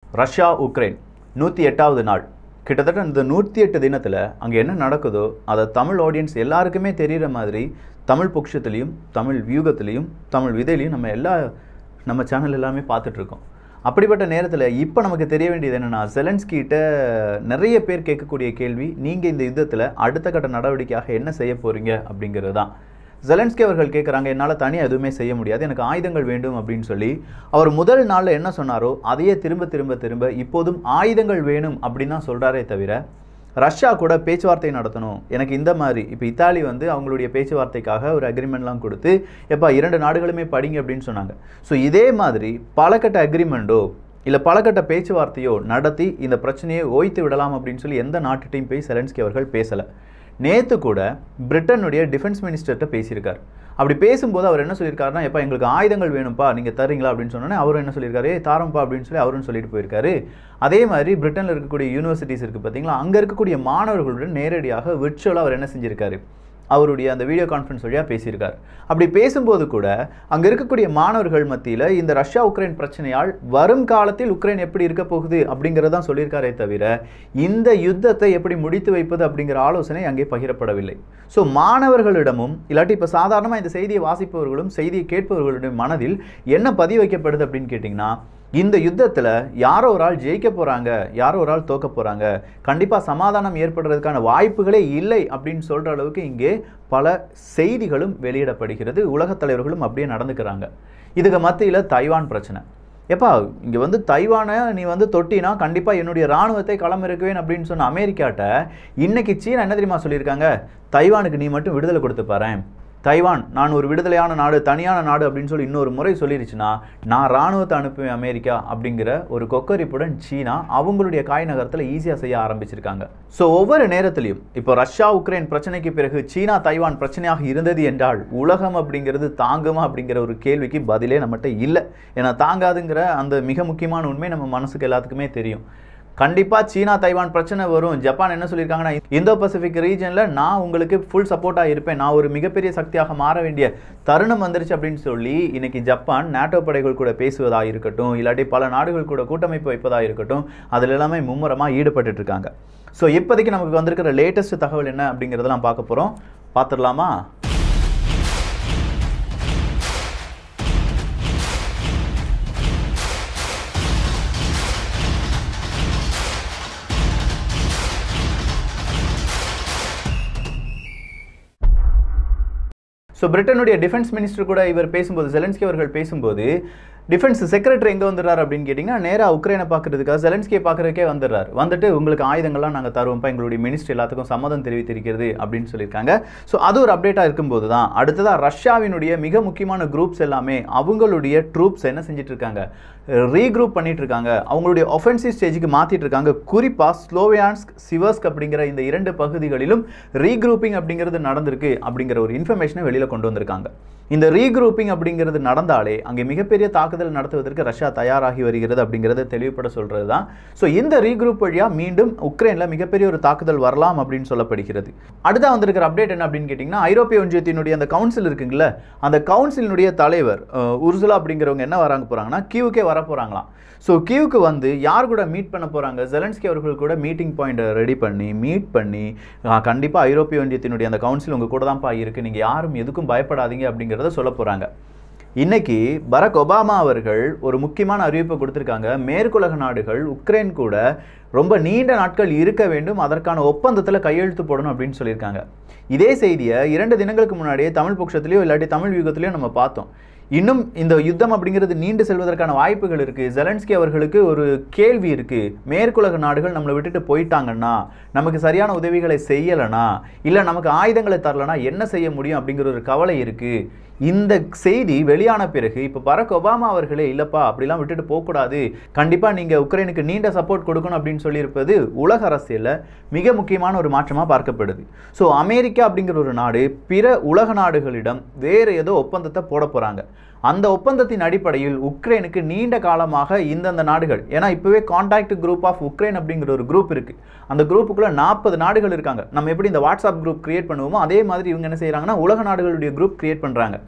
Russia Ukraine நூற்றி எட்டாவது நாள் கிட்டத்தட்ட இந்த நூற்றி எட்டு தினத்தில் அங்கே என்ன நடக்குதோ அதை தமிழ் ஆடியன்ஸ் எல்லாருக்குமே தெரிகிற மாதிரி தமிழ் பொக்ஷத்துலேயும் தமிழ் வியூகத்துலேயும் தமிழ் விதையிலையும் நம்ம எல்லா நம்ம சேனல் எல்லாமே பார்த்துட்ருக்கோம் அப்படிப்பட்ட நேரத்தில் இப்போ நமக்கு தெரிய வேண்டியது என்னென்னா செலன்ஸ்கிட்ட நிறைய பேர் கேட்கக்கூடிய கேள்வி நீங்கள் இந்த யுத்தத்தில் அடுத்த கட்ட நடவடிக்கையாக என்ன செய்ய போகிறீங்க அப்படிங்கிறது தான் ஜெலன்ஸ்கி அவர்கள் கேட்குறாங்க என்னால் தனியாக எதுவுமே செய்ய முடியாது எனக்கு ஆயுதங்கள் வேண்டும் அப்படின்னு சொல்லி அவர் முதல் நாளில் என்ன சொன்னாரோ அதையே திரும்ப திரும்ப திரும்ப இப்போதும் ஆயுதங்கள் வேணும் அப்படின்னு தான் சொல்கிறாரே தவிர ரஷ்யா கூட பேச்சுவார்த்தை நடத்தணும் எனக்கு இந்த மாதிரி இப்போ இத்தாலி வந்து அவங்களுடைய பேச்சுவார்த்தைக்காக ஒரு அக்ரிமெண்ட்லாம் கொடுத்து எப்பா இரண்டு நாடுகளுமே படிங்க அப்படின்னு சொன்னாங்க ஸோ இதே மாதிரி பலகட்ட அக்ரிமெண்ட்டோ இல்லை பலகட்ட பேச்சுவார்த்தையோ நடத்தி இந்த பிரச்சனையை ஓய்த்து விடலாம் அப்படின்னு சொல்லி எந்த நாட்டுகிட்டையும் போய் செலன்ஸ்கி அவர்கள் பேசலை நேற்று கூட பிரிட்டனுடைய டிஃபென்ஸ் மினிஸ்டர்கிட்ட பேசியிருக்கார் அப்படி பேசும்போது அவர் என்ன சொல்லியிருக்காருன்னா எப்போ எங்களுக்கு ஆயுதங்கள் வேணும்ப்பா நீங்கள் தரீங்களா அப்படின்னு சொன்னோன்னே அவரும் என்ன சொல்லியிருக்காரு "ஏய், தாரம்பா அப்படின்னு சொல்லி அவரும் சொல்லிட்டு போயிருக்காரு அதே மாதிரி பிரிட்டனில் இருக்கக்கூடிய யூனிவர்சிட்டிஸ் இருக்குது பார்த்தீங்களா அங்கே இருக்கக்கூடிய மாணவர்களுடன் நேரடியாக விர்ச்சுவலாக அவர் என்ன செஞ்சிருக்காரு அவருடைய அந்த வீடியோ கான்ஃபரன்ஸ் வழியாக பேசியிருக்கார் அப்படி பேசும்போது கூட அங்கே இருக்கக்கூடிய மாணவர்கள் மத்தியில் இந்த ரஷ்யா உக்ரைன் பிரச்சனையால் வரும் காலத்தில் உக்ரைன் எப்படி இருக்க போகுது அப்படிங்கிறதான் சொல்லியிருக்காரே தவிர இந்த யுத்தத்தை எப்படி முடித்து வைப்பது அப்படிங்கிற ஆலோசனை அங்கே பகிரப்படவில்லை ஸோ மாணவர்களிடமும் இல்லாட்டி இப்போ சாதாரணமாக இந்த செய்தியை வாசிப்பவர்களும் செய்தியை கேட்பவர்களுடைய மனதில் என்ன பதிவு வைக்கப்படுது அப்படின்னு கேட்டிங்கன்னா இந்த யுத்தத்தில் யாரோ ஒரு ஆள் ஜெயிக்க போகிறாங்க யாரோ ஒரு ஆள் தோக்க போகிறாங்க கண்டிப்பாக சமாதானம் ஏற்படுறதுக்கான வாய்ப்புகளே இல்லை அப்படின்னு சொல்கிற அளவுக்கு இங்கே பல செய்திகளும் வெளியிடப்படுகிறது உலகத் தலைவர்களும் அப்படியே நடந்துக்கிறாங்க இதுக்கு மத்தியில் தைவான் பிரச்சனை எப்பா இங்கே வந்து தைவானை நீ வந்து தொட்டினா கண்டிப்பாக என்னுடைய இராணுவத்தை களம் இருக்குவேன் அப்படின்னு சொன்ன அமெரிக்காட்ட இன்னைக்கு சீனா என்ன தெரியுமா சொல்லியிருக்காங்க தைவானுக்கு நீ மட்டும் விடுதலை கொடுத்து பாரேன் தைவான் நான் ஒரு விடுதலையான நாடு தனியான நாடு அப்படின்னு சொல்லி இன்னொரு முறை சொல்லிருச்சுன்னா நான் ராணுவத்தை அனுப்புவேன் அமெரிக்கா அப்படிங்கிற ஒரு கொக்கரிப்புடன் சீனா அவங்களுடைய காய் நகரத்தில் ஈஸியாக செய்ய ஆரம்பிச்சிருக்காங்க ஸோ ஒவ்வொரு நேரத்திலையும் இப்போ ரஷ்யா உக்ரைன் பிரச்சனைக்கு பிறகு சீனா தைவான் பிரச்சனையாக இருந்தது என்றால் உலகம் அப்படிங்கிறது தாங்குமா அப்படிங்கிற ஒரு கேள்விக்கு பதிலே நம்மகிட்ட இல்லை ஏன்னா தாங்காதுங்கிற அந்த மிக முக்கியமான உண்மை நம்ம மனசுக்கு எல்லாத்துக்குமே தெரியும் கண்டிப்பாக சீனா தைவான் பிரச்சனை வரும் ஜப்பான் என்ன சொல்லியிருக்காங்கன்னா இந்தோ பசிபிக் ரீஜனில் நான் உங்களுக்கு ஃபுல் சப்போர்ட்டாக இருப்பேன் நான் ஒரு மிகப்பெரிய சக்தியாக மாற வேண்டிய தருணம் வந்துருச்சு அப்படின்னு சொல்லி இன்னைக்கு ஜப்பான் நாட்டோ படைகள் கூட பேசுவதாக இருக்கட்டும் இல்லாட்டி பல நாடுகள் கூட கூட்டமைப்பு வைப்பதாக இருக்கட்டும் அதில் எல்லாமே மும்முரமாக ஈடுபட்டுட்டு இருக்காங்க ஸோ இப்போதைக்கு நமக்கு வந்திருக்கிற லேட்டஸ்ட் தகவல் என்ன அப்படிங்கிறதெல்லாம் பார்க்க போகிறோம் பார்த்துடலாமா ஸோ பிரிட்டனுடைய டிஃபென்ஸ் மினிஸ்டர் கூட இவர் பேசும்போது ஜெலன்ஸ்கி அவர்கள் பேசும்போது டிஃபென்ஸ் செக்ரட்டரி எங்கே வந்துடுறாரு அப்படின்னு கேட்டிங்கன்னா நேராக உக்ரைனை பார்க்கறதுக்காக ஜெலன்ஸ்கியை பார்க்கறதுக்கே வந்துடுறாரு வந்துட்டு உங்களுக்கு ஆயுதங்கள்லாம் நாங்கள் தருவோம்ப்பா எங்களுடைய மினிஸ்டர் எல்லாத்துக்கும் சம்மதம் தெரிவித்திருக்கிறது அப்படின்னு சொல்லியிருக்காங்க ஸோ அது ஒரு அப்டேட்டாக இருக்கும்போது தான் அடுத்ததாக ரஷ்யாவினுடைய மிக முக்கியமான குரூப்ஸ் எல்லாமே அவங்களுடைய ட்ரூப்ஸ் என்ன செஞ்சுட்டு இருக்காங்க ரீக்ரூப் பண்ணிட்டு இருக்காங்க அவங்களுடைய ஒஃபென்சிவ் ஸ்டேஜுக்கு மாற்றிட்டு இருக்காங்க குறிப்பாக ஸ்லோவியான்ஸ்க் சிவர்ஸ்க் அப்படிங்கிற இந்த இரண்டு பகுதிகளிலும் ரீக்ரூப்பிங் அப்படிங்கிறது நடந்திருக்கு அப்படிங்கிற ஒரு இன்ஃபர்மேஷனை வெளியில் கொண்டு வந்திருக்காங்க இந்த ரீக்ரூப்பிங் அப்படிங்கிறது நடந்தாலே அங்கே மிகப்பெரிய தாக்குதல் நடத்துவதற்கு ரஷ்யா தயாராகி வருகிறது அப்படிங்கிறத தெளிவுபட சொல்கிறது தான் ஸோ இந்த ரீக்ரூப் வழியாக மீண்டும் உக்ரைனில் மிகப்பெரிய ஒரு தாக்குதல் வரலாம் அப்படின்னு சொல்லப்படுகிறது அடுத்தா வந்திருக்கிற அப்டேட் என்ன அப்படின்னு கேட்டிங்கன்னா ஐரோப்பிய ஒன்றியத்தினுடைய அந்த கவுன்சில் இருக்குங்கள அந்த கவுன்சிலினுடைய தலைவர் அஹ், உர்சுலா அப்படிங்கிறவங்க என்ன வராங்க போகிறாங்கன்னா கியூக்கே வர போகிறாங்களாம் ஸோ கியூக்கு வந்து யார் கூட மீட் பண்ண போகிறாங்க ஜெலன்ஸ்கி அவர்கள் கூட மீட்டிங் பாயிண்ட்டை ரெடி பண்ணி மீட் பண்ணி கண்டிப்பாக ஐரோப்பிய ஒன்றியத்தினுடைய அந்த கவுன்சில் உங்கள் கூட தான்ப்பா இருக்குது நீங்கள் யாரும் எதுக்கும் பயப்படாதீங்க அப்படிங்கிறத சொல்ல போகிறாங்க இன்னைக்கு பராக் ஒபாமா அவர்கள் ஒரு முக்கியமான அறிவிப்பை கொடுத்துருக்காங்க மேற்குலக நாடுகள் உக்ரைன் கூட ரொம்ப நீண்ட நாட்கள் இருக்க வேண்டும் அதற்கான ஒப்பந்தத்தில் கையெழுத்து போடணும் அப்படின்னு சொல்லியிருக்காங்க இதே செய்தியை இரண்டு தினங்களுக்கு முன்னாடியே தமிழ் பட்சத்துலேயோ இல்லாட்டி தமிழ் யுகத்திலையோ நம்ம பார்த்தோம் இன்னும் இந்த யுத்தம் அப்படிங்கிறது நீண்டு செல்வதற்கான வாய்ப்புகள் இருக்கு ஜெலன்ஸ்கி அவர்களுக்கு ஒரு கேள்வி இருக்கு மேற்குலக நாடுகள் நம்மளை விட்டுட்டு போயிட்டாங்கன்னா நமக்கு சரியான உதவிகளை செய்யலைனா இல்லை நமக்கு ஆயுதங்களை தரலனா என்ன செய்ய முடியும் அப்படிங்கிற ஒரு கவலை இருக்கு இந்த செய்தி வெளியான பிறகு இப்போ பராக் ஒபாமா அவர்களே இல்லைப்பா அப்படிலாம் விட்டுட்டு போகக்கூடாது கண்டிப்பாக நீங்கள் உக்ரைனுக்கு நீண்ட சப்போர்ட் கொடுக்கணும் அப்படின்னு சொல்லியிருப்பது உலக அரசியலில் மிக முக்கியமான ஒரு மாற்றமாக பார்க்கப்படுது ஸோ அமெரிக்கா அப்படிங்கிற ஒரு நாடு பிற உலக நாடுகளிடம் வேறு ஏதோ ஒப்பந்தத்தை போட போகிறாங்க அந்த ஒப்பந்தத்தின் அடிப்படையில் உக்ரைனுக்கு நீண்ட காலமாக இந்தந்த நாடுகள் ஏன்னா இப்போவே கான்டாக்ட் குரூப் ஆஃப் உக்ரைன் அப்படிங்கிற ஒரு குரூப் இருக்கு அந்த குரூப்புக்குள்ள நாற்பது நாடுகள் இருக்காங்க நம்ம எப்படி இந்த வாட்ஸ்அப் குரூப் கிரியேட் பண்ணுவோமோ அதே மாதிரி இவங்க என்ன செய்றாங்கன்னா உலக நாடுகளுடைய குரூப் கிரியேட் பண்றாங்க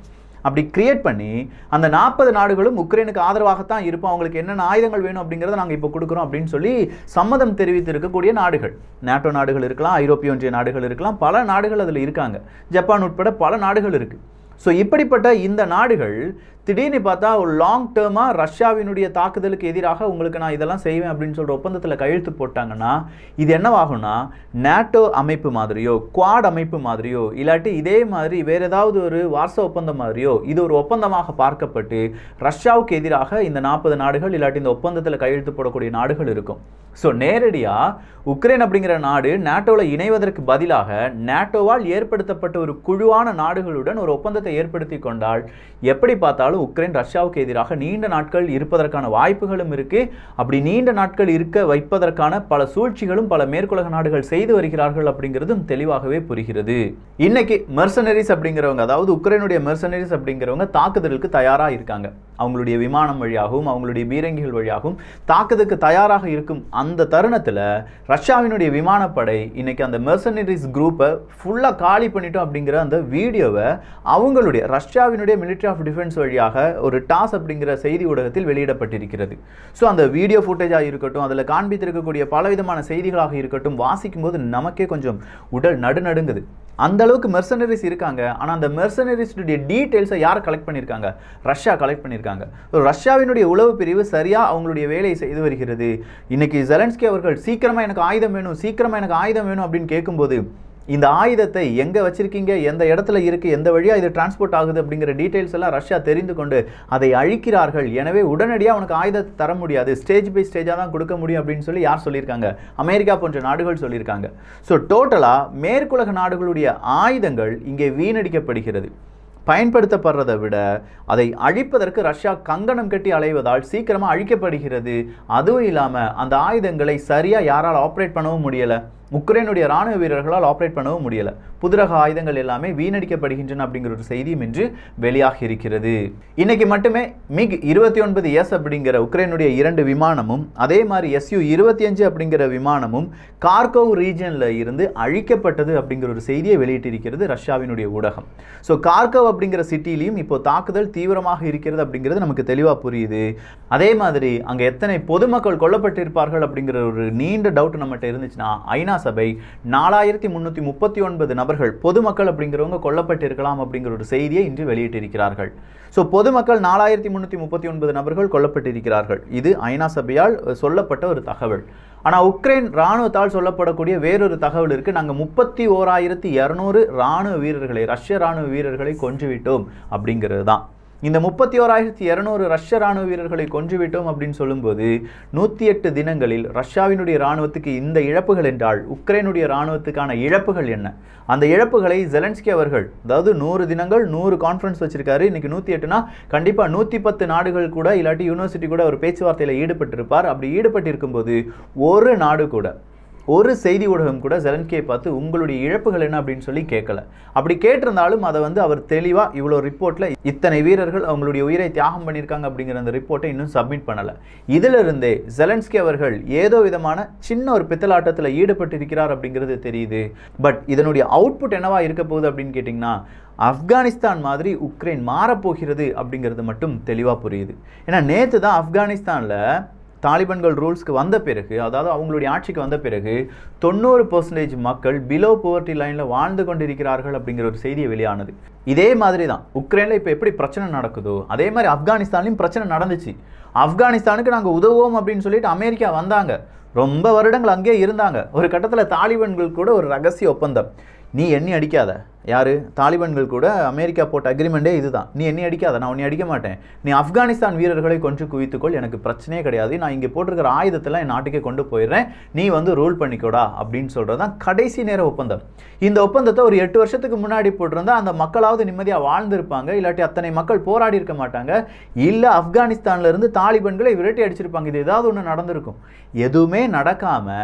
அப்படி கிரியேட் பண்ணி அந்த நாற்பது நாடுகளும் உக்ரைனுக்கு ஆதரவாகத்தான் இருப்போம் அவங்களுக்கு என்னென்ன ஆயுதங்கள் வேணும் அப்படிங்கிறத நாங்கள் இப்போ கொடுக்குறோம் அப்படின்னு சொல்லி சம்மதம் தெரிவித்து இருக்கக்கூடிய நாடுகள் நாட்டோ நாடுகள் இருக்கலாம் ஐரோப்பிய ஒன்றிய நாடுகள் இருக்கலாம் பல நாடுகள் அதில் இருக்காங்க ஜப்பான் உட்பட பல நாடுகள் இருக்குது ஸோ இப்படிப்பட்ட இந்த நாடுகள் திடீர்னு பார்த்தா ஒரு லாங் டேர்மாக ரஷ்யாவினுடைய தாக்குதலுக்கு எதிராக உங்களுக்கு நான் இதெல்லாம் செய்வேன் அப்படின்னு சொல்கிற ஒப்பந்தத்தில் கையெழுத்து போட்டாங்கன்னா இது என்னவாகும்னா நேட்டோ அமைப்பு மாதிரியோ குவாட் அமைப்பு மாதிரியோ இல்லாட்டி இதே மாதிரி வேற ஏதாவது ஒரு வார்ச ஒப்பந்தம் மாதிரியோ இது ஒரு ஒப்பந்தமாக பார்க்கப்பட்டு ரஷ்யாவுக்கு எதிராக இந்த நாற்பது நாடுகள் இல்லாட்டி இந்த ஒப்பந்தத்தில் கையெழுத்து போடக்கூடிய நாடுகள் இருக்கும் ஸோ நேரடியாக உக்ரைன் அப்படிங்கிற நாடு நேட்டோவில் இணைவதற்கு பதிலாக நேட்டோவால் ஏற்படுத்தப்பட்ட ஒரு குழுவான நாடுகளுடன் ஒரு ஒப்பந்தத்தை ஏற்படுத்தி கொண்டால் எப்படி பார்த்தாலும் உக்ரைன் ரஷ்யாவுக்கு எதிராக நீண்ட நாட்கள் இருப்பதற்கான வாய்ப்புகளும் இருக்கு அப்படி நீண்ட நாட்கள் இருக்க வைப்பதற்கான பல சூழ்ச்சிகளும் பல மேற்குலக நாடுகள் செய்து வருகிறார்கள் அப்படிங்கிறதும் தெளிவாகவே புரிகிறது இன்னைக்கு மெர்சனரிஸ் அப்படிங்கிறவங்க அதாவது உக்ரைனுடைய மெர்சனரிஸ் அப்படிங்கிறவங்க தாக்குதலுக்கு தயாராக இருக்காங்க அவங்களுடைய விமானம் வழியாகவும் அவங்களுடைய பீரங்கிகள் வழியாகவும் தாக்குதலுக்கு தயாராக இருக்கும் அந்த தருணத்தில் ரஷ்யாவினுடைய விமானப்படை இன்னைக்கு அந்த மெர்சனரிஸ் குரூப்பை ஃபுல்லாக காலி பண்ணிட்டோம் அப்படிங்கிற அந்த வீடியோவை அவங்களுடைய ரஷ்யாவினுடைய மிலிட்ரி ஆஃப் டிஃபென்ஸ் வழியாக ஒரு டாஸ் அப்படிங்கிற செய்தி ஊடகத்தில் வெளியிடப்பட்டிருக்கிறது ஸோ அந்த வீடியோ ஃபுட்டேஜாக இருக்கட்டும் அதில் காண்பித்திருக்கக்கூடிய பலவிதமான செய்திகளாக இருக்கட்டும் வாசிக்கும் போது நமக்கே கொஞ்சம் உடல் நடுநடுங்குது அந்த அளவுக்கு மெர்சனரிஸ் இருக்காங்க ஆனால் அந்த மெர்சனரிஸுடைய டீட்டெயில்ஸை யார் கலெக்ட் பண்ணியிருக்காங்க ரஷ்யா கலெக்ட் பண்ணியிருக்காங்க ரஷ்யாவினுடைய உளவு பிரிவு சரியாக அவங்களுடைய வேலையை செய்து வருகிறது இன்னைக்கு ஜெலன்ஸ்கி அவர்கள் சீக்கிரமாக எனக்கு ஆயுதம் வேணும் சீக்கிரமாக எனக்கு ஆயுதம் வேணும் அப்படின்னு கேட்கும்போது இந்த ஆயுதத்தை எங்கே வச்சிருக்கீங்க எந்த இடத்துல இருக்குது எந்த வழியாக இது டிரான்ஸ்போர்ட் ஆகுது அப்படிங்கிற டீட்டெயில்ஸ் எல்லாம் ரஷ்யா தெரிந்து கொண்டு அதை அழிக்கிறார்கள் எனவே உடனடியாக அவனுக்கு ஆயுதத்தை தர முடியாது ஸ்டேஜ் பை ஸ்டேஜாக தான் கொடுக்க முடியும் அப்படின்னு சொல்லி யார் சொல்லியிருக்காங்க அமெரிக்கா போன்ற நாடுகள் சொல்லியிருக்காங்க ஸோ டோட்டலாக மேற்குலக நாடுகளுடைய ஆயுதங்கள் இங்கே வீணடிக்கப்படுகிறது பயன்படுத்தப்படுறதை விட அதை அழிப்பதற்கு ரஷ்யா கங்கணம் கட்டி அலைவதால் சீக்கிரமாக அழிக்கப்படுகிறது அதுவும் இல்லாமல் அந்த ஆயுதங்களை சரியாக யாரால் ஆப்ரேட் பண்ணவும் முடியலை உக்ரைனுடைய ராணுவ வீரர்களால் ஆப்ரேட் பண்ணவும் முடியலை புதுரக ஆயுதங்கள் எல்லாமே வீணடிக்கப்படுகின்றன அப்படிங்கிற ஒரு செய்தியும் இன்று வெளியாகி இருக்கிறது இன்னைக்கு மட்டுமே மிக் இருபத்தி ஒன்பது எஸ் அப்படிங்கிற உக்ரைனுடைய இரண்டு விமானமும் அதே மாதிரி எஸ்யூ இருபத்தி அஞ்சு அப்படிங்கிற விமானமும் கார்கோவ் ரீஜனில் இருந்து அழிக்கப்பட்டது அப்படிங்கிற ஒரு செய்தியை வெளியிட்டிருக்கிறது ரஷ்யாவினுடைய ஊடகம் ஸோ கார்கோவ் அப்படிங்கிற சிட்டிலையும் இப்போ தாக்குதல் தீவிரமாக இருக்கிறது அப்படிங்கிறது நமக்கு தெளிவாக புரியுது அதே மாதிரி அங்கே எத்தனை பொதுமக்கள் கொல்லப்பட்டிருப்பார்கள் அப்படிங்கிற ஒரு நீண்ட டவுட் நம்மகிட்ட இருந்துச்சுன்னா ஐநா சபை நாலாயிரத்தி முன்னூற்றி முப்பத்தி ஒன்பது நபர்கள் பொதுமக்கள் அப்படிங்கிறவங்க கொல்லப்பட்டிருக்கலாம் அப்படிங்கிற ஒரு செய்தியை இன்று வெளியிட்டிருக்கிறார்கள் ஸோ பொதுமக்கள் நாலாயிரத்தி முன்னூற்றி முப்பத்தி ஒன்பது நபர்கள் கொல்லப்பட்டிருக்கிறார்கள் இது ஐநா சபையால் சொல்லப்பட்ட ஒரு தகவல் ஆனால் உக்ரைன் இராணுவத்தால் சொல்லப்படக்கூடிய வேறொரு தகவல் இருக்குது நாங்கள் முப்பத்தி ஓராயிரத்தி இரநூறு இராணுவ வீரர்களை ரஷ்ய இராணுவ வீரர்களை கொன்றுவிட்டோம் அப்படிங்கிறது தான் இந்த முப்பத்தி ஓராயிரத்தி இரநூறு ரஷ்ய ராணுவ வீரர்களை கொன்றுவிட்டோம் அப்படின்னு சொல்லும்போது நூற்றி எட்டு தினங்களில் ரஷ்யாவினுடைய இராணுவத்துக்கு இந்த இழப்புகள் என்றால் உக்ரைனுடைய இராணுவத்துக்கான இழப்புகள் என்ன அந்த இழப்புகளை ஜெலன்ஸ்கி அவர்கள் அதாவது நூறு தினங்கள் நூறு கான்ஃபரன்ஸ் வச்சிருக்காரு இன்னைக்கு நூற்றி எட்டுனா கண்டிப்பாக நூற்றி பத்து நாடுகள் கூட இல்லாட்டி யூனிவர்சிட்டி கூட ஒரு பேச்சுவார்த்தையில் ஈடுபட்டிருப்பார் அப்படி ஈடுபட்டிருக்கும் போது ஒரு நாடு கூட ஒரு செய்தி ஊடகம் கூட ஜெலன்கியை பார்த்து உங்களுடைய இழப்புகள் என்ன அப்படின்னு சொல்லி கேட்கல அப்படி கேட்டிருந்தாலும் அதை வந்து அவர் தெளிவாக இவ்வளோ ரிப்போர்ட்டில் இத்தனை வீரர்கள் அவங்களுடைய உயிரை தியாகம் பண்ணியிருக்காங்க அப்படிங்கிற அந்த ரிப்போர்ட்டை இன்னும் சப்மிட் பண்ணலை இதிலிருந்தே ஜெலன்ஸ்கி அவர்கள் ஏதோ விதமான சின்ன ஒரு பித்தலாட்டத்தில் ஈடுபட்டிருக்கிறார் அப்படிங்கிறது தெரியுது பட் இதனுடைய அவுட்புட் என்னவா இருக்க போகுது அப்படின்னு கேட்டிங்கன்னா ஆப்கானிஸ்தான் மாதிரி உக்ரைன் மாறப்போகிறது அப்படிங்கிறது மட்டும் தெளிவாக புரியுது ஏன்னா நேற்று தான் ஆப்கானிஸ்தானில் தாலிபான்கள் ரூல்ஸ்க்கு வந்த பிறகு அதாவது அவங்களுடைய ஆட்சிக்கு வந்த பிறகு தொண்ணூறு பர்சன்டேஜ் மக்கள் பிலோ புவர்ட்டி லைனில் வாழ்ந்து கொண்டிருக்கிறார்கள் அப்படிங்கிற ஒரு செய்தி வெளியானது இதே மாதிரி தான் உக்ரைனில் இப்போ எப்படி பிரச்சனை நடக்குதோ அதே மாதிரி ஆப்கானிஸ்தான்லையும் பிரச்சனை நடந்துச்சு ஆப்கானிஸ்தானுக்கு நாங்கள் உதவுவோம் அப்படின்னு சொல்லிட்டு அமெரிக்கா வந்தாங்க ரொம்ப வருடங்கள் அங்கேயே இருந்தாங்க ஒரு கட்டத்தில் தாலிபான்கள் கூட ஒரு ரகசிய ஒப்பந்தம் நீ எண்ணி அடிக்காத யார் தாலிபான்கள் கூட அமெரிக்கா போட்ட அக்ரிமெண்ட்டே இதுதான் நீ எண்ணி அடிக்காத நான் உன்னை அடிக்க மாட்டேன் நீ ஆப்கானிஸ்தான் வீரர்களை கொன்று குவித்துக்கொள் எனக்கு பிரச்சனையே கிடையாது நான் இங்கே போட்டிருக்கிற ஆயுதத்தெல்லாம் என் நாட்டுக்கே கொண்டு போயிடுறேன் நீ வந்து ரூல் பண்ணிக்கோடா அப்படின்னு சொல்கிறது தான் கடைசி நேர ஒப்பந்தம் இந்த ஒப்பந்தத்தை ஒரு எட்டு வருஷத்துக்கு முன்னாடி போட்டிருந்தா அந்த மக்களாவது நிம்மதியாக வாழ்ந்திருப்பாங்க இல்லாட்டி அத்தனை மக்கள் போராடி இருக்க மாட்டாங்க இல்லை ஆப்கானிஸ்தான்ல இருந்து தாலிபான்களை விரட்டி அடிச்சிருப்பாங்க இது ஏதாவது ஒன்று நடந்திருக்கும் எதுவுமே நடக்காமல்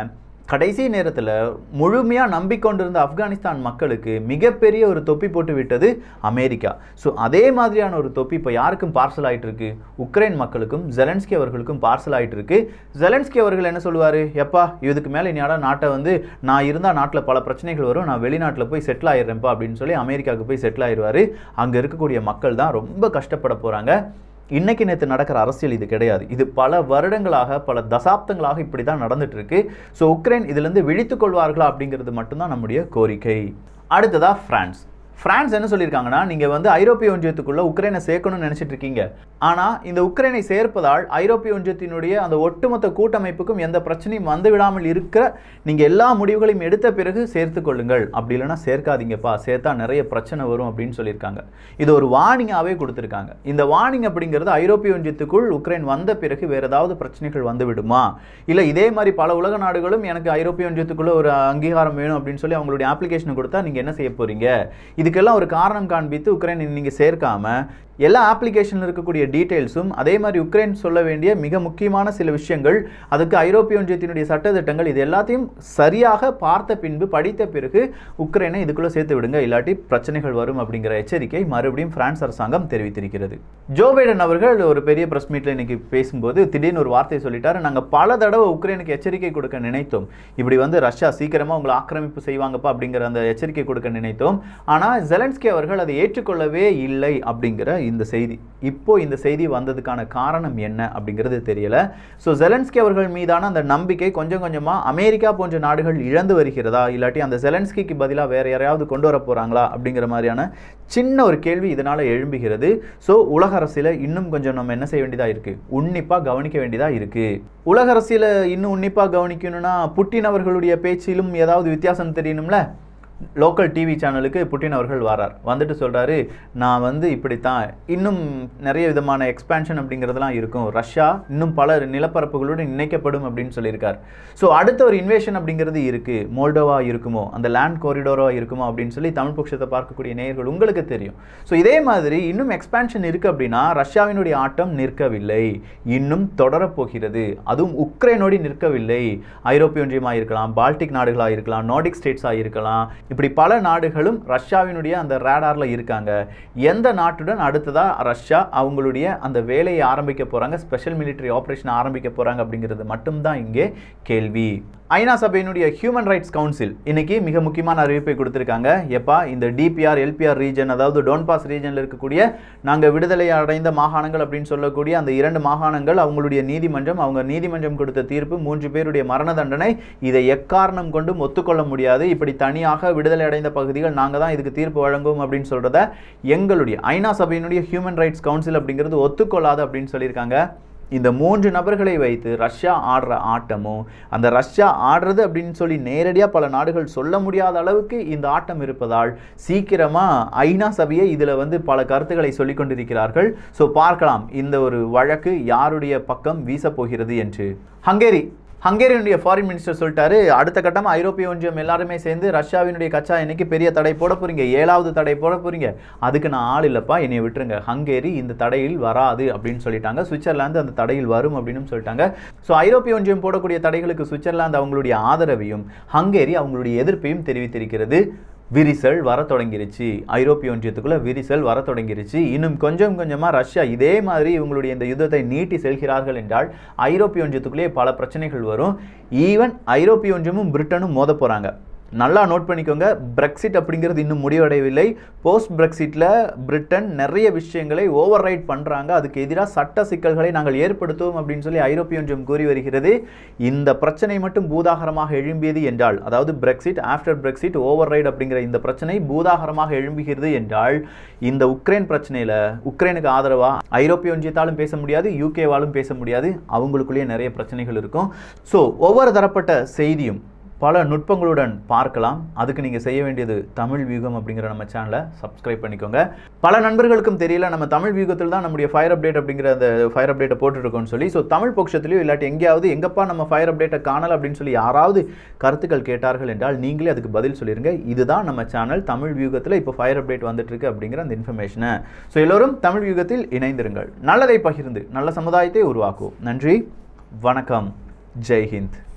கடைசி நேரத்தில் முழுமையாக நம்பிக்கொண்டிருந்த ஆப்கானிஸ்தான் மக்களுக்கு மிகப்பெரிய ஒரு தொப்பி போட்டு விட்டது அமெரிக்கா ஸோ அதே மாதிரியான ஒரு தொப்பி இப்போ யாருக்கும் பார்சல் ஆயிட்டு இருக்கு உக்ரைன் மக்களுக்கும் ஜெலன்ஸ்கி அவர்களுக்கும் பார்சல் ஆயிட்டு இருக்கு ஜெலன்ஸ்கி அவர்கள் என்ன சொல்லுவார் எப்பா இதுக்கு மேலே இனியாடா நாட்டை வந்து நான் இருந்தால் நாட்டில் பல பிரச்சனைகள் வரும் நான் வெளிநாட்டில் போய் செட்டில் ஆயிடுறேன்ப்பா அப்படின்னு சொல்லி அமெரிக்காவுக்கு போய் செட்டில் ஆயிடுவார் அங்கே இருக்கக்கூடிய மக்கள் தான் ரொம்ப கஷ்டப்பட போகிறாங்க இன்னைக்கு நேற்று நடக்கிற அரசியல் இது கிடையாது இது பல வருடங்களாக பல தசாப்தங்களாக இப்படி தான் நடந்துட்டு இருக்கு ஸோ உக்ரைன் இதுலேருந்து விழித்துக் கொள்வார்களா அப்படிங்கிறது மட்டும்தான் நம்முடைய கோரிக்கை அடுத்ததா பிரான்ஸ் பிரான்ஸ் என்ன சொல்லியிருக்காங்கன்னா நீங்கள் வந்து ஐரோப்பிய ஒன்றியத்துக்குள்ள உக்ரைனை சேர்க்கணும்னு நினைச்சிட்டு இருக்கீங்க ஆனால் இந்த உக்ரைனை சேர்ப்பதால் ஐரோப்பிய ஒன்றியத்தினுடைய அந்த ஒட்டுமொத்த கூட்டமைப்புக்கும் எந்த பிரச்சனையும் வந்து விடாமல் இருக்கிற நீங்கள் எல்லா முடிவுகளையும் எடுத்த பிறகு சேர்த்து கொள்ளுங்கள் அப்படி இல்லைன்னா சேர்க்காதீங்கப்பா சேர்த்தா நிறைய பிரச்சனை வரும் அப்படின்னு சொல்லியிருக்காங்க இது ஒரு வார்னிங்காகவே கொடுத்துருக்காங்க இந்த வார்னிங் அப்படிங்கிறது ஐரோப்பிய ஒன்றியத்துக்குள் உக்ரைன் வந்த பிறகு வேற ஏதாவது பிரச்சனைகள் வந்து விடுமா இல்லை இதே மாதிரி பல உலக நாடுகளும் எனக்கு ஐரோப்பிய ஒன்றியத்துக்குள்ள ஒரு அங்கீகாரம் வேணும் அப்படின்னு சொல்லி அவங்களுடைய அப்ளிகேஷனை கொடுத்தா நீங்கள் என்ன செய்ய போறீங்க இதுக்கெல்லாம் ஒரு காரணம் காண்பித்து உக்ரைன் நீங்கள் சேர்க்காம எல்லா ஆப்ளிகேஷனில் இருக்கக்கூடிய டீட்டெயில்ஸும் அதே மாதிரி உக்ரைன் சொல்ல வேண்டிய மிக முக்கியமான சில விஷயங்கள் அதுக்கு ஐரோப்பிய ஒன்றியத்தினுடைய சட்டத்திட்டங்கள் இது எல்லாத்தையும் சரியாக பார்த்த பின்பு படித்த பிறகு உக்ரைனை இதுக்குள்ளே சேர்த்து விடுங்க இல்லாட்டி பிரச்சனைகள் வரும் அப்படிங்கிற எச்சரிக்கை மறுபடியும் பிரான்ஸ் அரசாங்கம் தெரிவித்திருக்கிறது ஜோ பைடன் அவர்கள் ஒரு பெரிய பிரஸ் மீட்டில் இன்னைக்கு பேசும்போது திடீர்னு ஒரு வார்த்தையை சொல்லிட்டாரு நாங்கள் பல தடவை உக்ரைனுக்கு எச்சரிக்கை கொடுக்க நினைத்தோம் இப்படி வந்து ரஷ்யா சீக்கிரமாக உங்களை ஆக்கிரமிப்பு செய்வாங்கப்பா அப்படிங்கிற அந்த எச்சரிக்கை கொடுக்க நினைத்தோம் ஆனால் ஜெலன்ஸ்கி அவர்கள் அதை ஏற்றுக்கொள்ளவே இல்லை அப்படிங்கிற இந்த செய்தி இப்போ இந்த செய்தி வந்ததுக்கான காரணம் என்ன அப்படிங்கிறது தெரியல ஸோ ஜெலன்ஸ்கி அவர்கள் மீதான அந்த நம்பிக்கை கொஞ்சம் கொஞ்சமாக அமெரிக்கா போன்ற நாடுகள் இழந்து வருகிறதா இல்லாட்டி அந்த ஜெலன்ஸ்கிக்கு பதிலாக வேற யாரையாவது கொண்டு வர போகிறாங்களா அப்படிங்கிற மாதிரியான சின்ன ஒரு கேள்வி இதனால் எழும்புகிறது ஸோ உலக அரசியல இன்னும் கொஞ்சம் நம்ம என்ன செய்ய வேண்டியதாக இருக்குது உன்னிப்பாக கவனிக்க வேண்டியதாக இருக்குது உலக அரசியல இன்னும் உன்னிப்பாக கவனிக்கணும்னா புட்டின் அவர்களுடைய பேச்சிலும் ஏதாவது வித்தியாசம் தெரியணும்ல லோக்கல் டிவி சேனலுக்கு புட்டின் அவர்கள் வரார் வந்துட்டு சொல்கிறாரு நான் வந்து இப்படித்தான் இன்னும் நிறைய விதமான எக்ஸ்பேன்ஷன் அப்படிங்கிறதெல்லாம் இருக்கும் ரஷ்யா இன்னும் பல நிலப்பரப்புகளுடன் இணைக்கப்படும் அப்படின்னு சொல்லியிருக்கார் ஸோ அடுத்த ஒரு இன்வேஷன் அப்படிங்கிறது இருக்குது மோல்டோவா இருக்குமோ அந்த லேண்ட் காரிடோரா இருக்குமோ அப்படின்னு சொல்லி தமிழ் பட்சத்தை பார்க்கக்கூடிய நேயர்கள் உங்களுக்கு தெரியும் ஸோ இதே மாதிரி இன்னும் எக்ஸ்பேன்ஷன் இருக்குது அப்படின்னா ரஷ்யாவினுடைய ஆட்டம் நிற்கவில்லை இன்னும் தொடரப்போகிறது அதுவும் உக்ரைனோடு நிற்கவில்லை ஐரோப்பிய ஒன்றியமாக இருக்கலாம் பால்டிக் நாடுகளாக இருக்கலாம் நார்டிக் ஸ்டேட்ஸாக இருக்கலாம் இப்படி பல நாடுகளும் ரஷ்யாவினுடைய அந்த ரேடாரில் இருக்காங்க எந்த நாட்டுடன் அடுத்ததாக ரஷ்யா அவங்களுடைய அந்த வேலையை ஆரம்பிக்க போகிறாங்க ஸ்பெஷல் மிலிட்டரி ஆப்ரேஷன் ஆரம்பிக்க போகிறாங்க அப்படிங்கிறது மட்டும்தான் இங்கே கேள்வி ஐநா சபையினுடைய ஹியூமன் ரைட்ஸ் கவுன்சில் இன்னைக்கு மிக முக்கியமான அறிவிப்பை கொடுத்துருக்காங்க எப்பா இந்த டிபிஆர் எல்பிஆர் ரீஜன் அதாவது டோன்பாஸ் ரீஜனில் இருக்கக்கூடிய நாங்கள் விடுதலை அடைந்த மாகாணங்கள் அப்படின்னு சொல்லக்கூடிய அந்த இரண்டு மாகாணங்கள் அவங்களுடைய நீதிமன்றம் அவங்க நீதிமன்றம் கொடுத்த தீர்ப்பு மூன்று பேருடைய மரண தண்டனை இதை எக்காரணம் கொண்டும் ஒத்துக்கொள்ள முடியாது இப்படி தனியாக விடுதலை அடைந்த பகுதிகள் நாங்கள் தான் இதுக்கு தீர்ப்பு வழங்குவோம் அப்படின்னு சொல்கிறத எங்களுடைய ஐநா சபையினுடைய ஹியூமன் ரைட்ஸ் கவுன்சில் அப்படிங்கிறது ஒத்துக்கொள்ளாது அப்படின்னு சொல்லியிருக்காங்க இந்த மூன்று நபர்களை வைத்து ரஷ்யா ஆடுற ஆட்டமும் அந்த ரஷ்யா ஆடுறது அப்படின்னு சொல்லி நேரடியாக பல நாடுகள் சொல்ல முடியாத அளவுக்கு இந்த ஆட்டம் இருப்பதால் சீக்கிரமாக ஐநா சபையை இதில் வந்து பல கருத்துக்களை சொல்லிக் கொண்டிருக்கிறார்கள் ஸோ பார்க்கலாம் இந்த ஒரு வழக்கு யாருடைய பக்கம் வீசப்போகிறது என்று ஹங்கேரி ஹங்கேரியனுடைய ஃபாரின் மினிஸ்டர் சொல்லிட்டாரு அடுத்த கட்டமாக ஐரோப்பிய ஒன்றியம் எல்லாருமே சேர்ந்து ரஷ்யாவினுடைய கச்சா எண்ணெய்க்கு பெரிய தடை போட போறீங்க ஏழாவது தடை போட போறீங்க அதுக்கு நான் ஆள் இல்லைப்பா என்னை விட்டுருங்க ஹங்கேரி இந்த தடையில் வராது அப்படின்னு சொல்லிட்டாங்க சுவிட்சர்லாந்து அந்த தடையில் வரும் அப்படின்னு சொல்லிட்டாங்க ஸோ ஐரோப்பிய ஒன்றியம் போடக்கூடிய தடைகளுக்கு சுவிட்சர்லாந்து அவங்களுடைய ஆதரவையும் ஹங்கேரி அவங்களுடைய எதிர்ப்பையும் தெரிவித்திருக்கிறது விரிசல் வர தொடங்கிருச்சு ஐரோப்பிய ஒன்றியத்துக்குள்ள விரிசல் வர தொடங்கிருச்சு இன்னும் கொஞ்சம் கொஞ்சமாக ரஷ்யா இதே மாதிரி இவங்களுடைய இந்த யுத்தத்தை நீட்டி செல்கிறார்கள் என்றால் ஐரோப்பிய ஒன்றியத்துக்குள்ளேயே பல பிரச்சனைகள் வரும் ஈவன் ஐரோப்பிய ஒன்றியமும் பிரிட்டனும் மோத போகிறாங்க நல்லா நோட் பண்ணிக்கோங்க பிரெக்சிட் அப்படிங்கிறது இன்னும் முடிவடையவில்லை போஸ்ட் பிரெக்சிட்டில் பிரிட்டன் நிறைய விஷயங்களை ஓவர் ரைட் பண்ணுறாங்க அதுக்கு எதிராக சட்ட சிக்கல்களை நாங்கள் ஏற்படுத்துவோம் அப்படின்னு சொல்லி ஐரோப்பிய ஒன்றியம் கூறி வருகிறது இந்த பிரச்சனை மட்டும் பூதாகரமாக எழும்பியது என்றால் அதாவது Brexit after Brexit over right அப்படிங்கிற இந்த பிரச்சனை பூதாகரமாக எழும்புகிறது என்றால் இந்த உக்ரைன் பிரச்சனையில் உக்ரைனுக்கு ஆதரவாக ஐரோப்பிய ஒன்றியத்தாலும் பேச முடியாது யூகேவாலும் பேச முடியாது அவங்களுக்குள்ளேயே நிறைய பிரச்சனைகள் இருக்கும் ஸோ ஒவ்வொரு தரப்பட்ட செய்தியும் பல நுட்பங்களுடன் பார்க்கலாம் அதுக்கு நீங்கள் செய்ய வேண்டியது தமிழ் வியூகம் அப்படிங்கிற நம்ம சேனலை சப்ஸ்கிரைப் பண்ணிக்கோங்க பல நண்பர்களுக்கும் தெரியல நம்ம தமிழ் வியூகத்தில் தான் நம்முடைய ஃபயர் அப்டேட் அப்படிங்கிற அந்த ஃபயர் அப்டேட்டை போட்டுருக்கோம்னு சொல்லி ஸோ தமிழ் பட்சத்துலையும் இல்லாட்டி எங்கேயாவது எங்கப்பா நம்ம ஃபயர் அப்டேட்டை காணல அப்படின்னு சொல்லி யாராவது கருத்துக்கள் கேட்டார்கள் என்றால் நீங்களே அதுக்கு பதில் சொல்லிடுங்க இதுதான் நம்ம சேனல் தமிழ் வியூகத்தில் இப்போ ஃபயர் அப்டேட் வந்துட்டு இருக்கு அப்படிங்கிற அந்த இன்ஃபர்மேஷனை ஸோ எல்லோரும் தமிழ் வியூகத்தில் இணைந்திருங்கள் நல்லதை பகிர்ந்து நல்ல சமுதாயத்தை உருவாக்குவோம் நன்றி வணக்கம் ஜெய் ஹிந்த்